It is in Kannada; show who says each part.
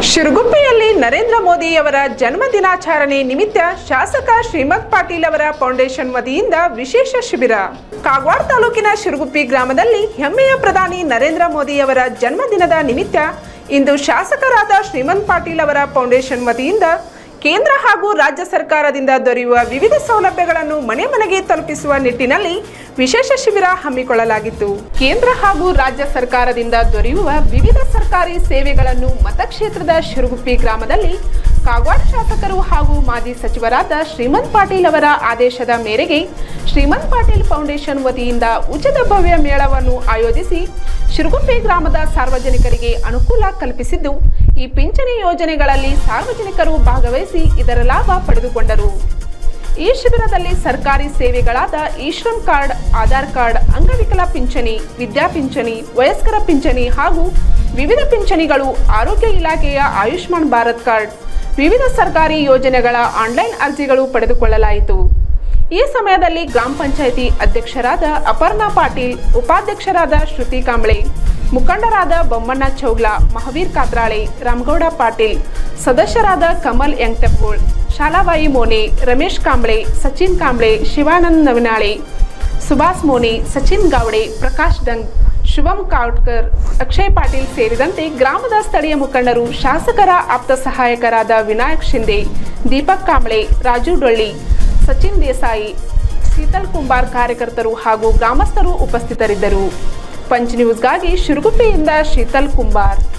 Speaker 1: ಶಿರುಗುಪ್ಪೆಯಲ್ಲಿ ನರೇಂದ್ರ ಮೋದಿಯವರ ಜನ್ಮ ದಿನಾಚರಣೆ ನಿಮಿತ್ತ ಶಾಸಕ ಶ್ರೀಮಂತ್ ಪಾಟೀಲ್ ಅವರ ಫೌಂಡೇಶನ್ ವತಿಯಿಂದ ವಿಶೇಷ ಶಿಬಿರ ಕಾಗವಾಡ ತಾಲೂಕಿನ ಶಿರುಗುಪ್ಪಿ ಗ್ರಾಮದಲ್ಲಿ ಹೆಮ್ಮೆಯ ಪ್ರಧಾನಿ ನರೇಂದ್ರ ಮೋದಿಯವರ ಜನ್ಮದಿನದ ನಿಮಿತ್ತ ಇಂದು ಶಾಸಕರಾದ ಶ್ರೀಮಂತ್ ಪಾಟೀಲ್ ಅವರ ಫೌಂಡೇಶನ್ ವತಿಯಿಂದ ಕೇಂದ್ರ ಹಾಗೂ ರಾಜ್ಯ ಸರ್ಕಾರದಿಂದ ದೊರೆಯುವ ವಿವಿಧ ಸೌಲಭ್ಯಗಳನ್ನು ಮನೆ ಮನೆಗೆ ತಲುಪಿಸುವ ನಿಟ್ಟಿನಲ್ಲಿ ವಿಶೇಷ ಶಿಬಿರ ಹಮ್ಮಿಕೊಳ್ಳಲಾಗಿತ್ತು ಕೇಂದ್ರ ಹಾಗೂ ರಾಜ್ಯ ಸರ್ಕಾರದಿಂದ ದೊರೆಯುವ ವಿವಿಧ ಸರ್ಕಾರಿ ಸೇವೆಗಳನ್ನು ಮತಕ್ಷೇತ್ರದ ಶಿರುಗುಪ್ಪಿ ಗ್ರಾಮದಲ್ಲಿ ಕಾಗವಾಡ ಶಾಸಕರು ಹಾಗೂ ಮಾಜಿ ಸಚಿವರಾದ ಶ್ರೀಮಂತ್ ಪಾಟೀಲ್ ಅವರ ಆದೇಶದ ಮೇರೆಗೆ ಶ್ರೀಮಂತ್ ಪಾಟೀಲ್ ಫೌಂಡೇಶನ್ ವತಿಯಿಂದ ಉಚಿತ ಭವ್ಯ ಮೇಳವನ್ನು ಆಯೋಜಿಸಿ ಶಿರುಗುಪ್ಪಿ ಗ್ರಾಮದ ಸಾರ್ವಜನಿಕರಿಗೆ ಅನುಕೂಲ ಕಲ್ಪಿಸಿದ್ದು ಈ ಪಿಂಚಣಿ ಯೋಜನೆಗಳಲ್ಲಿ ಸಾರ್ವಜನಿಕರು ಭಾಗವಹಿಸಿ ಇದರ ಲಾಭ ಪಡೆದುಕೊಂಡರು ಈ ಶಿಬಿರದಲ್ಲಿ ಸರ್ಕಾರಿ ಸೇವೆಗಳಾದ ಇಶ್ರಮ್ ಕಾರ್ಡ್ ಆಧಾರ್ ಕಾರ್ಡ್ ಅಂಗವಿಕಲ ಪಿಂಚಣಿ ವಿದ್ಯಾ ಪಿಂಚಣಿ ವಯಸ್ಕರ ಪಿಂಚಣಿ ಹಾಗೂ ವಿವಿಧ ಪಿಂಚಣಿಗಳು ಆರೋಗ್ಯ ಇಲಾಖೆಯ ಆಯುಷ್ಮಾನ್ ಭಾರತ್ ಕಾರ್ಡ್ ವಿವಿಧ ಸರ್ಕಾರಿ ಯೋಜನೆಗಳ ಆನ್ಲೈನ್ ಅರ್ಜಿಗಳು ಪಡೆದುಕೊಳ್ಳಲಾಯಿತು ಈ ಸಮಯದಲ್ಲಿ ಗ್ರಾಮ ಪಂಚಾಯಿತಿ ಅಧ್ಯಕ್ಷರಾದ ಅಪರ್ಣಾ ಪಾಟೀಲ್ ಉಪಾಧ್ಯಕ್ಷರಾದ ಶ್ರುತಿ ಕಾಂಬ್ಳೆ ಮುಖಂಡರಾದ ಬೊಮ್ಮಣ್ಣ ಚೌಗ್ಲಾ ಮಹಾವೀರ್ ಕಾತ್ರಾಳೆ ರಾಮಗೌಡ ಪಾಟೀಲ್ ಸದಸ್ಯರಾದ ಕಮಲ್ ಯಂಗ್ಟೆಪ್ಪೋಳ್ ಶಾಲಾಬಾಯಿ ಮೋನೆ ರಮೇಶ್ ಕಾಂಬ್ಳೆ ಸಚಿನ್ ಕಾಂಬ್ಳೆ ಶಿವಾನಂದ್ ನವನಾಳೆ ಸುಭಾಸ್ ಮೋನೆ ಸಚಿನ್ ಗಾವಡೆ ಪ್ರಕಾಶ್ ಡಂಗ್ ಶುಭಂ ಕಾಟ್ಕರ್ ಅಕ್ಷಯ್ ಪಾಟೀಲ್ ಸೇರಿದಂತೆ ಗ್ರಾಮದ ಸ್ಥಳೀಯ ಮುಖಂಡರು ಶಾಸಕರ ಆಪ್ತ ಸಹಾಯಕರಾದ ವಿನಾಯಕ್ ಶಿಂದೆ ದೀಪಕ್ ಕಾಂಬ್ಳೆ ರಾಜು ಡೊಳ್ಳಿ ಸಚಿನ್ ದೇಸಾಯಿ ಶೀತಲ್ ಕುಂಬಾರ್ ಕಾರ್ಯಕರ್ತರು ಹಾಗೂ ಗ್ರಾಮಸ್ಥರು ಉಪಸ್ಥಿತರಿದ್ದರು ಪಂಚ್ ನ್ಯೂಸ್ಗಾಗಿ ಶಿರುಗುಪ್ಪೆಯಿಂದ ಶೀತಲ್ ಕುಂಬಾರ್